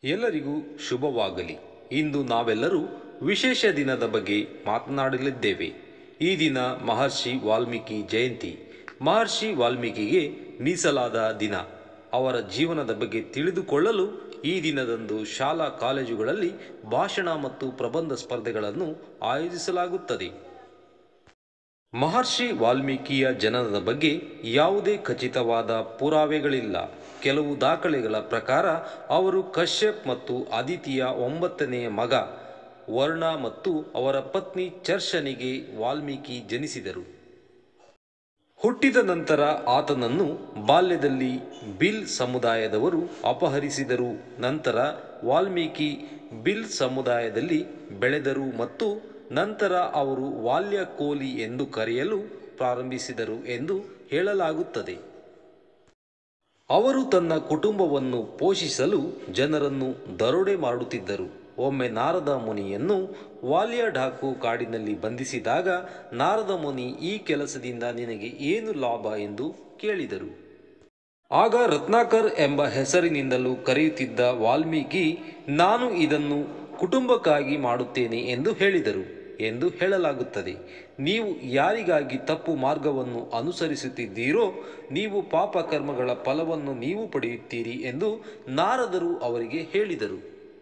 ಎಲ್ಲರಿಗೂ ಶುಭವಾಗಲಿ ಇಂದು ನಾವೆಲ್ಲರೂ ವಿಶೇಷ ದಿನದ ಬಗ್ಗೆ ಮಾತನಾಡಲಿದ್ದೇವೆ ಈ ದಿನ ಮಹರ್ಷಿ ವಾಲ್ಮೀಕಿ ಜಯಂತಿ ಮಹರ್ಷಿ ವಾಲ್ಮೀಕಿಗೆ ಮೀಸಲಾದ ದಿನ ಅವರ ಜೀವನದ ಬಗ್ಗೆ ತಿಳಿದುಕೊಳ್ಳಲು ಈ ದಿನದಂದು ಶಾಲಾ ಕಾಲೇಜುಗಳಲ್ಲಿ ಭಾಷಣ ಮತ್ತು ಪ್ರಬಂಧ ಸ್ಪರ್ಧೆಗಳನ್ನು ಆಯೋಜಿಸಲಾಗುತ್ತದೆ ಮಹರ್ಷಿ ವಾಲ್ಮೀಕಿಯ ಜನನದ ಬಗ್ಗೆ ಯಾವುದೇ ಖಚಿತವಾದ ಪುರಾವೆಗಳಿಲ್ಲ ಕೆಲವು ದಾಖಲೆಗಳ ಪ್ರಕಾರ ಅವರು ಕಶ್ಯಪ್ ಮತ್ತು ಅದಿತಿಯ ಒಂಬತ್ತನೆಯ ಮಗ ವರ್ಣ ಮತ್ತು ಅವರ ಪತ್ನಿ ಚರ್ಷನಿಗೆ ವಾಲ್ಮೀಕಿ ಜನಿಸಿದರು ಹುಟ್ಟಿದ ನಂತರ ಆತನನ್ನು ಬಾಲ್ಯದಲ್ಲಿ ಬಿಲ್ ಸಮುದಾಯದವರು ಅಪಹರಿಸಿದರು ನಂತರ ವಾಲ್ಮೀಕಿ ಬಿಲ್ ಸಮುದಾಯದಲ್ಲಿ ಬೆಳೆದರು ಮತ್ತು ನಂತರ ಅವರು ವಾಲ್ಯ ಕೋಲಿ ಎಂದು ಕರೆಯಲು ಪ್ರಾರಂಭಿಸಿದರು ಎಂದು ಹೇಳಲಾಗುತ್ತದೆ ಅವರು ತನ್ನ ಕುಟುಂಬವನ್ನು ಪೋಷಿಸಲು ಜನರನ್ನು ದರೋಡೆ ಮಾಡುತ್ತಿದ್ದರು ಒಮ್ಮೆ ನಾರದ ಮುನಿಯನ್ನು ವಾಲ್ಯ ಢಾಕು ಕಾಡಿನಲ್ಲಿ ಬಂಧಿಸಿದಾಗ ನಾರದ ಮುನಿ ಈ ಕೆಲಸದಿಂದ ನಿನಗೆ ಏನು ಲಾಭ ಎಂದು ಕೇಳಿದರು ಆಗ ರತ್ನಾಕರ್ ಎಂಬ ಹೆಸರಿನಿಂದಲೂ ಕರೆಯುತ್ತಿದ್ದ ವಾಲ್ಮೀಕಿ ನಾನು ಇದನ್ನು ಕುಟುಂಬಕ್ಕಾಗಿ ಮಾಡುತ್ತೇನೆ ಎಂದು ಹೇಳಿದರು ಎಂದು ಹೇಳಲಾಗುತ್ತದೆ ನೀವು ಯಾರಿಗಾಗಿ ತಪ್ಪು ಮಾರ್ಗವನ್ನು ಅನುಸರಿಸುತ್ತಿದ್ದೀರೋ ನೀವು ಪಾಪ ಕರ್ಮಗಳ ಫಲವನ್ನು ನೀವು ಪಡೆಯುತ್ತೀರಿ ಎಂದು ನಾರದರು ಅವರಿಗೆ ಹೇಳಿದರು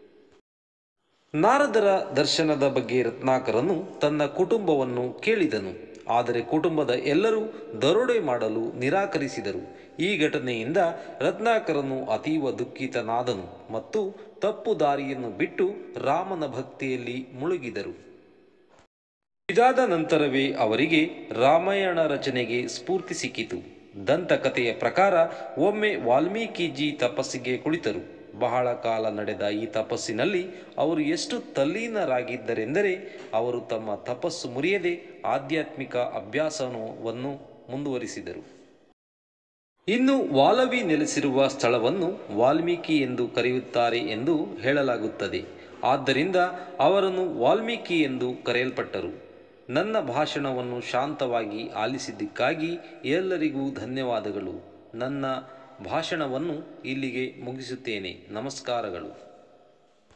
ನಾರದರ ದರ್ಶನದ ಬಗ್ಗೆ ರತ್ನಾಕರನು ತನ್ನ ಕುಟುಂಬವನ್ನು ಕೇಳಿದನು ಆದರೆ ಕುಟುಂಬದ ಎಲ್ಲರೂ ದರೋಡೆ ಮಾಡಲು ನಿರಾಕರಿಸಿದರು ಈ ಘಟನೆಯಿಂದ ರತ್ನಾಕರನು ಅತೀವ ದುಃಖಿತನಾದನು ಮತ್ತು ತಪ್ಪು ದಾರಿಯನ್ನು ಬಿಟ್ಟು ರಾಮನ ಭಕ್ತಿಯಲ್ಲಿ ಮುಳುಗಿದರು ಇದಾದ ನಂತರವೇ ಅವರಿಗೆ ರಾಮಾಯಣ ರಚನೆಗೆ ಸ್ಫೂರ್ತಿ ಸಿಕ್ಕಿತು ದಂತಕಥೆಯ ಪ್ರಕಾರ ಒಮ್ಮೆ ವಾಲ್ಮೀಕಿಜಿ ತಪಸ್ಸಿಗೆ ಕುಳಿತರು ಬಹಳ ಕಾಲ ನಡೆದ ಈ ತಪಸ್ಸಿನಲ್ಲಿ ಅವರು ಎಷ್ಟು ತಲ್ಲೀನರಾಗಿದ್ದರೆಂದರೆ ಅವರು ತಮ್ಮ ತಪಸ್ಸು ಮುರಿಯದೆ ಆಧ್ಯಾತ್ಮಿಕ ಅಭ್ಯಾಸವನ್ನು ಮುಂದುವರಿಸಿದರು ಇನ್ನು ವಾಲವಿ ನೆಲೆಸಿರುವ ಸ್ಥಳವನ್ನು ವಾಲ್ಮೀಕಿ ಎಂದು ಕರೆಯುತ್ತಾರೆ ಎಂದು ಹೇಳಲಾಗುತ್ತದೆ ಆದ್ದರಿಂದ ಅವರನ್ನು ವಾಲ್ಮೀಕಿ ಎಂದು ಕರೆಯಲ್ಪಟ್ಟರು ನನ್ನ ಭಾಷಣವನ್ನು ಶಾಂತವಾಗಿ ಆಲಿಸಿದ್ದಕ್ಕಾಗಿ ಎಲ್ಲರಿಗೂ ಧನ್ಯವಾದಗಳು ನನ್ನ ಭಾಷಣವನ್ನು ಇಲ್ಲಿಗೆ ಮುಗಿಸುತ್ತೇನೆ ನಮಸ್ಕಾರಗಳು